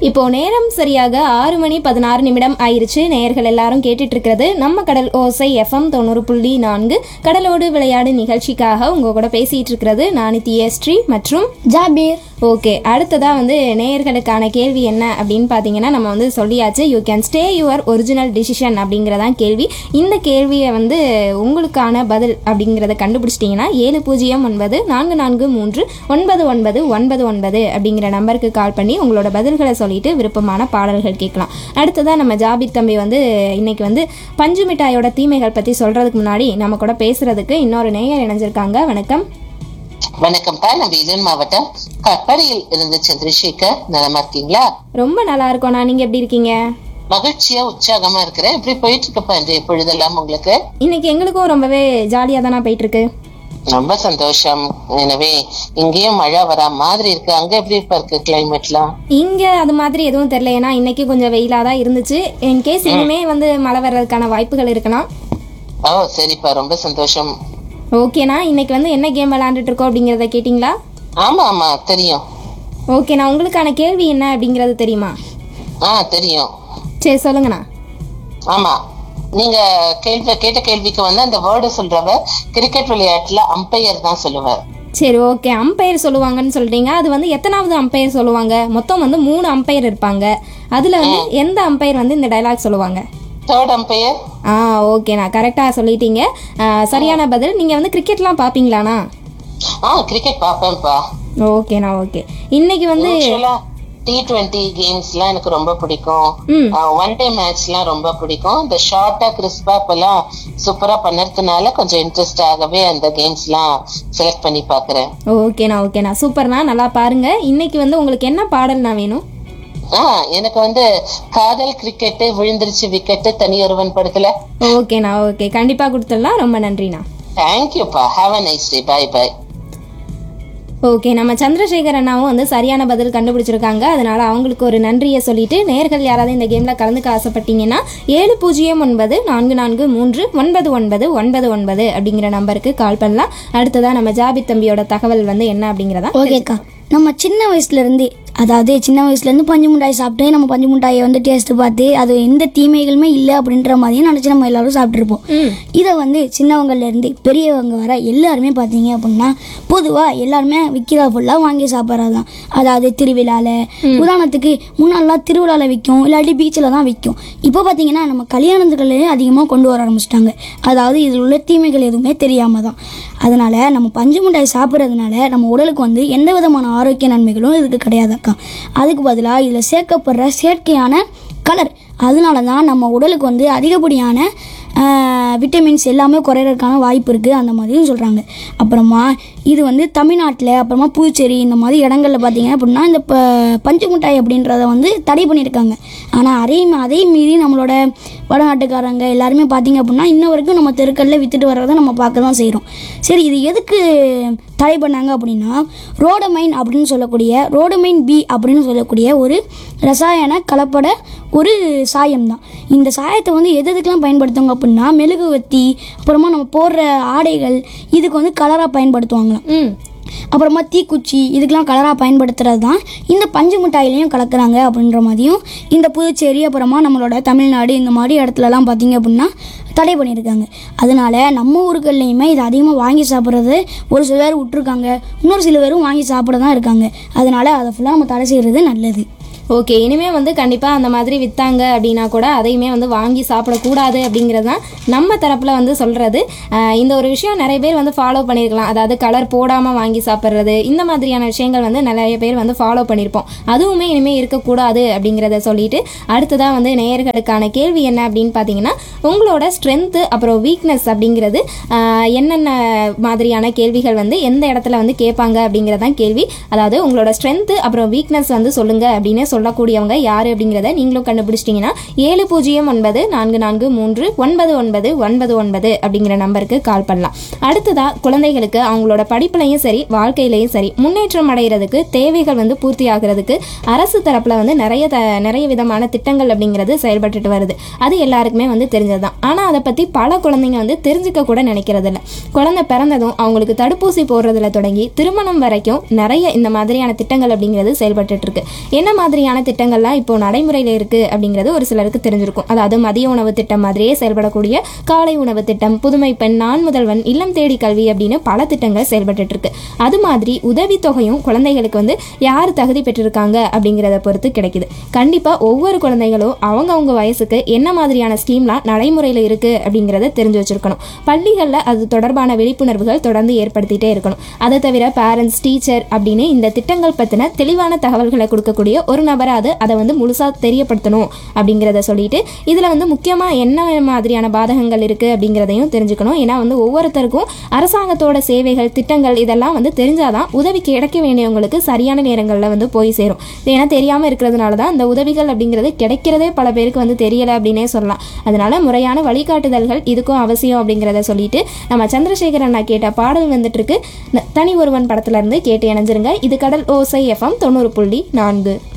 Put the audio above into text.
இப்போ நேரம் சரியாக ஆறு மணி பதினாறு நிமிடம் ஆயிருச்சு நேயர்கள் எல்லாரும் கேட்டுட்டு இருக்கிறது நம்ம கடல் ஓசை எஃப்எம் தொண்ணூறு புள்ளி நான்கு கடலோடு விளையாடு நிகழ்ச்சிக்காக உங்க கூட பேசிட்டு இருக்கிறது நான் தியஸ்ரீ மற்றும் ஜாபீர் ஓகே அடுத்ததா வந்து நேயர்களுக்கான கேள்வி என்ன அப்படின்னு பார்த்தீங்கன்னா நம்ம வந்து சொல்லியாச்சு you can stay your original decision அப்படிங்கிறதான் கேள்வி இந்த கேள்வியை வந்து உங்களுக்கான பதில் அப்படிங்கிறத கண்டுபிடிச்சிட்டிங்கன்னா ஏழு பூஜ்ஜியம் ஒன்பது நான்கு நான்கு மூன்று ஒன்பது ஒன்பது ஒன்பது ஒன்பது அப்படிங்கிற நம்பருக்கு கால் பண்ணி உங்களோட பதில்களை சொல்லிட்டு விருப்பமான பாடல்கள் கேட்கலாம் அடுத்ததாக நம்ம ஜாபித் தம்பி வந்து இன்னைக்கு வந்து பஞ்சு மிட்டாயோட தீமைகள் பற்றி சொல்கிறதுக்கு முன்னாடி நம்ம கூட பேசுறதுக்கு இன்னொரு நேயர் இணைஞ்சிருக்காங்க வணக்கம் வணக்கம் பா நான் வேலூர் மாவட்டம் கட்பாடியில் இருந்து சந்திரசேகர் நலமா இருக்கீங்களா ரொம்ப நல்லா இருக்கோண்ணா நீங்கள் எப்படி இருக்கீங்க மகிழ்ச்சியா உற்சாகமா இருக்கிறேன் எப்படி போயிட்டு இருக்கப்பா இன்றைய பொழுதெல்லாம் உங்களுக்கு இன்னைக்கு எங்களுக்கும் ரொம்பவே ஜாலியாக தானே போயிட்டு இருக்கு ரொம்ப சந்தோஷம் எனவே இங்கேயும் மழை வரா மாதிரி இருக்கு அங்க எப்படி இப்ப இருக்கு கிளைமேட்லாம் இங்கே அது மாதிரி எதுவும் தெரியல ஏன்னா இன்னைக்கு கொஞ்சம் வெயிலாக தான் இருந்துச்சு இன்கேஸ் இனிமே வந்து மழை வர்றதுக்கான வாய்ப்புகள் இருக்கலாம் ஓ சரிப்பா ரொம்ப சந்தோஷம் ஓகேண்ணா இன்னைக்கு வந்து என்ன கேம் விளையாண்டுட்டு இருக்கோம் அப்படிங்கிறத கேட்டிங்களா ஆமா ஆமா தெரியும் ஓகேண்ணா உங்களுக்கான கேள்வி என்ன அப்படிங்கிறது தெரியுமா ஆ தெரியும் சரி சொல்லுங்கண்ணா ஆமா நீங்க கேள்வி கேட்ட கேள்விக்கு வந்து அந்த வேர்டு சொல்றவ கிரிக்கெட் விளையாட்டுல அம்பையர் தான் சொல்லுவார் சரி ஓகே அம்பையர் சொல்லுவாங்கன்னு சொல்லிட்டீங்க அது வந்து எத்தனாவது அம்பையர் சொல்லுவாங்க மொத்தம் வந்து மூணு அம்பையர் இருப்பாங்க அதில் வந்து எந்த அம்பையர் வந்து இந்த டைலாக் சொல்லுவாங்க தேர்ட் அம்பையர் ஆ ஓகேண்ணா கரெக்டாக சொல்லிட்டீங்க ஆ, சரியான பதில் நீங்கள் வந்து கிரிக்கெட்லாம் பார்ப்பீங்களாண்ணா ஆ கிரிக்கெட் பாப்பேன்ப்பா ஓகேண்ணா ஓகே இன்னைக்கு வந்து டி டுவெண்ட்டி கேம்ஸ் எல்லாம் எனக்கு ரொம்ப பிடிக்கும் ம் ஒன் டே மேட்ச் எல்லாம் ரொம்ப பிடிக்கும் இந்த ஷார்ட்டா கிறிஸ்பா இப்பெல்லாம் சூப்பரா பண்ணறதுனால கொஞ்சம் இன்ட்ரெஸ்ட் ஆகவே அந்த கேம்ஸ் எல்லாம் செலக்ட் பண்ணி பாக்குறேன் ஓகேண்ணா ஓகேண்ணா சூப்பர்ண்ணா நல்லா பாருங்க இன்னைக்கு வந்து உங்களுக்கு என்ன பாடல்ண்ணா வேணும் ஆஹ் எனக்கு வந்து காதல் கிரிக்கெட் விழுந்துருச்சு விக்கெட் தனியொருவன் படத்துல ஓகேண்ணா ஓகே கண்டிப்பாக கொடுத்துடலாம் ரொம்ப நன்றிண்ணா தேங்க்யூப்பா have a nice day bye bye okay நம்ம சந்திரசேகர் அண்ணாவும் வந்து சரியான பதில் கண்டுபிடிச்சிருக்காங்க அதனால அவங்களுக்கு ஒரு நன்றியை சொல்லிட்டு நேர்கள் யாராவது இந்த கேம்ல கலந்துக்க ஆசைப்பட்டீங்கன்னா ஏழு பூஜ்ஜியம் ஒன்பது நான்கு நான்கு மூன்று ஒன்பது ஒன்பது ஒன்பது ஒன்பது அப்படிங்கிற நம்பருக்கு கால் பண்ணலாம் அடுத்ததா நம்ம ஜாபித் தம்பியோட தகவல் வந்து என்ன அப்படிங்கிறதா ஓகேக்கா நம்ம சின்ன வயசுல இருந்து அதாவது சின்ன வயசுல இருந்து பஞ்சு மிட்டாய் சாப்பிட்டு நம்ம பஞ்சு மிட்டாயை வந்து டேஸ்ட் பார்த்து அது எந்த தீமைகளுமே இல்லை அப்படின்ற மாதிரியும் நினச்சி நம்ம எல்லாரும் சாப்பிட்ருப்போம் ம் இதை வந்து சின்னவங்கள்ல இருந்து பெரியவங்க வர எல்லாருமே பார்த்தீங்க அப்படின்னா பொதுவாக எல்லாருமே விற்கிறா ஃபுல்லாக வாங்கி சாப்பிட்றது தான் அதாவது திருவிழாவில் உதாரணத்துக்கு முன்னாடிலாம் திருவிழாவில் விற்கும் இல்லாட்டி பீச்சில் தான் விற்கும் இப்போ பார்த்தீங்கன்னா நம்ம கல்யாணத்துக்குள்ளே அதிகமாக கொண்டு வர ஆரம்பிச்சிட்டாங்க அதாவது இதில் உள்ள தீமைகள் எதுவுமே தெரியாமல் தான் அதனால் நம்ம பஞ்சு மிட்டாய் சாப்பிட்றதுனால நம்ம உடலுக்கு வந்து எந்த விதமான ஆரோக்கிய நன்மைகளும் இதுக்கு கிடையாது அக்கா அதுக்கு பதிலாக இதில் சேர்க்கப்படுற செயற்கையான கலர் அதனால தான் நம்ம உடலுக்கு வந்து அதிகப்படியான ஆஹ், விட்டமின்ஸ் எல்லாமே குறையிறதுக்கான வாய்ப்பு இருக்குது அந்த மாதிரியும் சொல்கிறாங்க அப்புறமா இது வந்து தமிழ்நாட்டில் அப்புறமா புதுச்சேரி இந்த மாதிரி இடங்கள்ல பார்த்தீங்க அப்படின்னா இந்த ப பஞ்சு மிட்டாய் அப்படின்றத வந்து தடை பண்ணியிருக்காங்க ஆனால் அதே அதே மீறி நம்மளோட வடநாட்டுக்காரங்க எல்லாருமே பார்த்தீங்க அப்படின்னா இன்ன வரைக்கும் நம்ம தெருக்கல்ல வித்துட்டு வர்றதை நம்ம பார்க்க தான் செய்கிறோம் சரி இது எதுக்கு தடை பண்ணாங்க அப்படின்னா ரோடமைன் அப்படின்னு சொல்லக்கூடிய ரோடமைன் பி அப்படின்னு சொல்லக்கூடிய ஒரு ரசாயன கலப்பட ஒரு சாயம் தான் இந்த சாயத்தை வந்து எது எதுக்கெல்லாம் பயன்படுத்துவாங்க அப்படின்னா மெழுகுவத்தி அப்புறமா நம்ம போடுற ஆடைகள் இதுக்கு வந்து கலராக பயன்படுத்துவாங்களாம் ம் அப்புறமா தீக்குச்சி இதுக்கெல்லாம் கலராக பயன்படுத்துறது தான் இந்த பஞ்சு மிட்டாயிலையும் கலக்குறாங்க அப்படின்ற மாதிரியும் இந்த புதுச்சேரி அப்புறமா நம்மளோட தமிழ்நாடு இந்த மாதிரி இடத்துலலாம் பார்த்தீங்க அப்படின்னா தடை பண்ணியிருக்காங்க அதனால நம்ம ஊர்கள்லையுமே இதை அதிகமாக வாங்கி சாப்பிட்றது ஒரு சில பேர் விட்டுருக்காங்க இன்னொரு சில பேரும் வாங்கி சாப்பிட தான் இருக்காங்க அதனால அதை ஃபுல்லாக நம்ம தடை செய்கிறது நல்லது ஓகே இனிமே வந்து கண்டிப்பாக அந்த மாதிரி விற்றாங்க அப்படின்னா கூட அதையுமே வந்து வாங்கி சாப்பிடக்கூடாது அப்படிங்கிறது தான் நம்ம தரப்பில் வந்து சொல்கிறது இந்த ஒரு விஷயம் நிறைய பேர் வந்து ஃபாலோ பண்ணியிருக்கலாம் அதாவது கலர் போடாமல் வாங்கி சாப்பிட்றது இந்த மாதிரியான விஷயங்கள் வந்து நிறைய பேர் வந்து ஃபாலோ பண்ணியிருப்போம் அதுவுமே இனிமேல் இருக்கக்கூடாது அப்படிங்கிறத சொல்லிட்டு அடுத்ததாக வந்து நேயர்களுக்கான கேள்வி என்ன அப்படின்னு பார்த்தீங்கன்னா உங்களோட ஸ்ட்ரென்த்து அப்புறம் வீக்னஸ் அப்படிங்கிறது ஆஹ், என்னென்ன மாதிரியான கேள்விகள் வந்து எந்த இடத்துல வந்து கேட்பாங்க அப்படிங்கிறதான் கேள்வி அதாவது உங்களோட ஸ்ட்ரென்த்து அப்புறம் வீக்னஸ் வந்து சொல்லுங்க அப்படின்னு சொல்லக்கூடியவங்க யார் அப்படிங்கிறத நீங்களும் கண்டுபிடிச்சிட்டிங்கன்னா ஏழு பூஜ்ஜியம் ஒன்பது நான்கு நான்கு மூன்று ஒன்பது ஒன்பது ஒன்பது ஒன்பது அப்படிங்கிற நம்பருக்கு கால் பண்ணலாம் அடுத்ததா குழந்தைகளுக்கு அவங்களோட படிப்புலையும் சரி வாழ்க்கையிலையும் சரி முன்னேற்றம் அடைகிறதுக்கு தேவைகள் வந்து பூர்த்தி ஆகிறதுக்கு அரசு தரப்புல வந்து நிறைய த நிறைய விதமான திட்டங்கள் அப்படிங்கிறது செயல்பட்டுட்டு வருது அது எல்லாருக்குமே வந்து தெரிஞ்சதுதான் ஆனா அதை பத்தி பல குழந்தைங்க வந்து தெரிஞ்சுக்க கூட நினைக்கிறது இல்ல குழந்தை பிறந்ததும் அவங்களுக்கு தடுப்பூசி போடுறதுல தொடங்கி திருமணம் வரைக்கும் நிறைய இந்த மாதிரியான திட்டங்கள் அப்படிங்கிறது செயல்பட்டுட்டு இருக்கு என்ன மாதிரியான மாதிரியான திட்டங்கள்லாம் இப்போ நடைமுறையில் இருக்குது அப்படிங்கிறது ஒரு சிலருக்கு தெரிஞ்சிருக்கும் அதாவது மதிய உணவு திட்டம் மாதிரியே செயல்படக்கூடிய காலை உணவு திட்டம் புதுமை பெண் நான் முதல்வன் இல்லம் தேடி கல்வி அப்படின்னு பல திட்டங்கள் செயல்பட்டுட்டு இருக்கு அது மாதிரி உதவித்தொகையும் குழந்தைகளுக்கு வந்து யார் தகுதி பெற்றிருக்காங்க அப்படிங்கிறத பொறுத்து கிடைக்குது கண்டிப்பாக ஒவ்வொரு குழந்தைகளும் அவங்கவங்க வயசுக்கு என்ன மாதிரியான ஸ்கீம்லாம் நடைமுறையில் இருக்குது அப்படிங்கிறத தெரிஞ்சு வச்சிருக்கணும் பள்ளிகளில் அது தொடர்பான விழிப்புணர்வுகள் தொடர்ந்து ஏற்படுத்திட்டே இருக்கணும் அதை தவிர பேரண்ட்ஸ் டீச்சர் அப்படின்னு இந்த திட்டங்கள் பற்றின தெளிவான தகவல்களை கொடுக்கக்கூடிய ஒரு நபராது அதை வந்து முழுசாக தெரியப்படுத்தணும் அப்படிங்கிறத சொல்லிட்டு இதில் வந்து முக்கியமாக என்ன மாதிரியான பாதகங்கள் இருக்குது அப்படிங்கிறதையும் தெரிஞ்சுக்கணும் ஏன்னா வந்து ஒவ்வொருத்தருக்கும் அரசாங்கத்தோட சேவைகள் திட்டங்கள் இதெல்லாம் வந்து தெரிஞ்சாதான் உதவி கிடைக்க வேண்டியவங்களுக்கு சரியான நேரங்களில் வந்து போய் சேரும் ஏன்னா தெரியாமல் இருக்கிறதுனால தான் இந்த உதவிகள் அப்படிங்கிறது கிடைக்கிறதே பல பேருக்கு வந்து தெரியலை அப்படின்னே சொல்லலாம் அதனால முறையான வழிகாட்டுதல்கள் இதுக்கும் அவசியம் அப்படிங்கிறத சொல்லிட்டு நம்ம சந்திரசேகர் அண்ணா கேட்ட பாடல் வந்துட்டு இருக்கு ந- தனி ஒருவன் படத்துல இருந்து கேட்டு இணைஞ்சிருங்க இது கடல் ஓசை எஃப்எம் தொண்ணூறு புள்ளி நான்கு